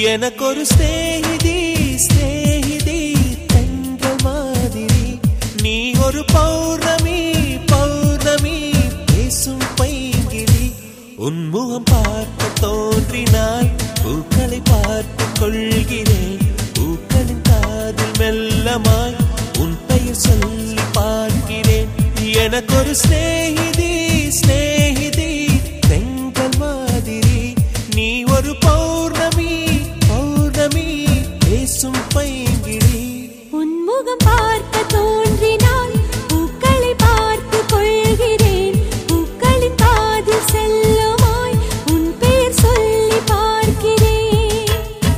எனக்கொரு ஸ்நேகிதி ஸ்நேகிதி தென்றல் மாதிரி நீ ஒரு பௌர்ணமி பௌர்ணமி பேசும் பைங்கிழி உன்முகம் பார்க்க தோன்றினால் பூக்களை பார்த்து கொள்கிறேன் பூக்களின் காதில் மெல்லமாய் உன் பெயர் சொல்லி பார்க்கிறேன் எனக்கொரு ஸ்நேகிதி ஸ்நேகிதி தென்றல் மாதிரி நீ ஒரு பௌர்ணமி பௌர்ணமி பேசும் பைங்கிழி உன்முகம் பார்க்க தோன்றினால் பூக்களை பார்த்து கொள்கிறேன் பூக்களின் காதில் செல்லுமாய் உன் பெயர் சொல்லி பார்க்கிறேன்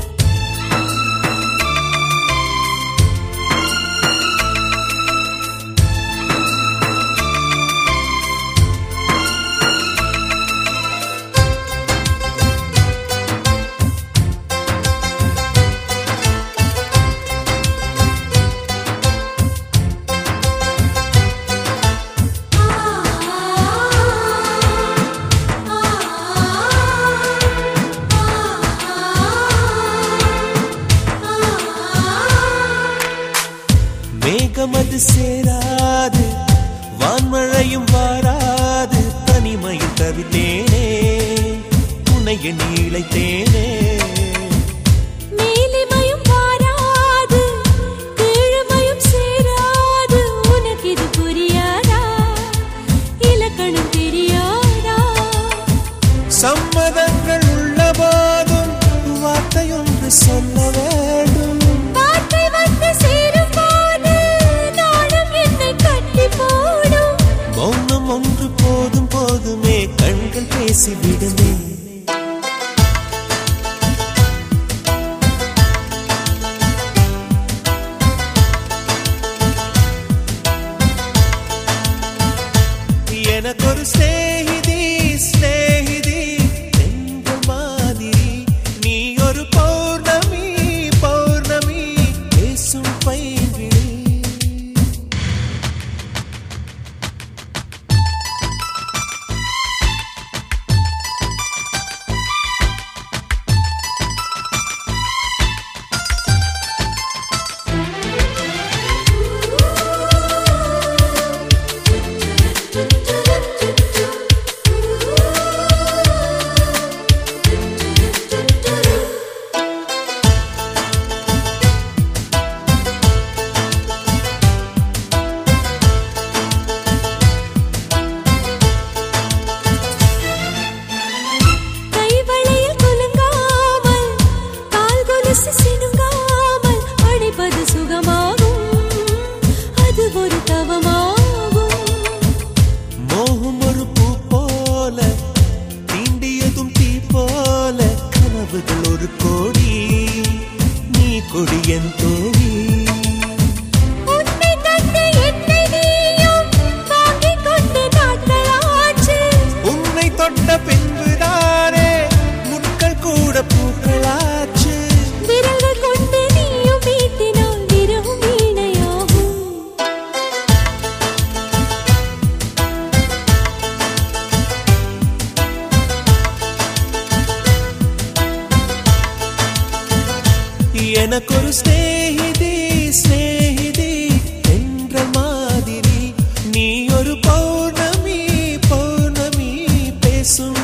மேகமது சேராது வான்மழையும் வாராது தனிமையில் தவித்தேனே உன்னை எண்ணி இழைத்தேனே மேலிமையும் வாராது கீழ்மையும் சேராது உனக்கு இது புரியாதா இலக்கணம் தெரியாதா சம்மதங்கள் உள்ள போதும் வார்த்தையொன்று சொல்ல வேண்டும் வார்த்தை வந்து சேரும் போது நாளும் என்னை கட்டி போடும் மௌனம் ஒன்று போதும் போதுமே கண்கள் பேசிவிடுமே எனக்கொரு ஸ்நேகிதி ஸ்நேகிதி தென்றல் மாதிரி நீ ஒரு பௌர்ணமி பௌர்ணமி பேசும் பைங்கிழி கைவளையில் குலுங்காமல் கால் கொலுசு சினுங்காமல் அழைப்பது சுகமாகும் அது ஒரு தவமாகும் மோகம் ஒரு பூ போல தீண்டியதும் தீ போல கனவுகள் ஒரு கோடி நீ கொடி என் தோழி உன்னை தந்து என்னை நீயும் வாங்கிக் கொண்டு நாட்களாச்சு உன்னை தொட்ட பின்புதானே முட்கள் கூட பூக்களாச்சு விரல்கள் கொண்டு நீயும் வீட்டினால் விரவும் வீணையாகும் எனக்கொரு ஸ்நேகிதி ஸ்நேகிதி என்ற மாதிரி நீ ஒரு பௌர்ணமி பௌர்ணமி பேசும்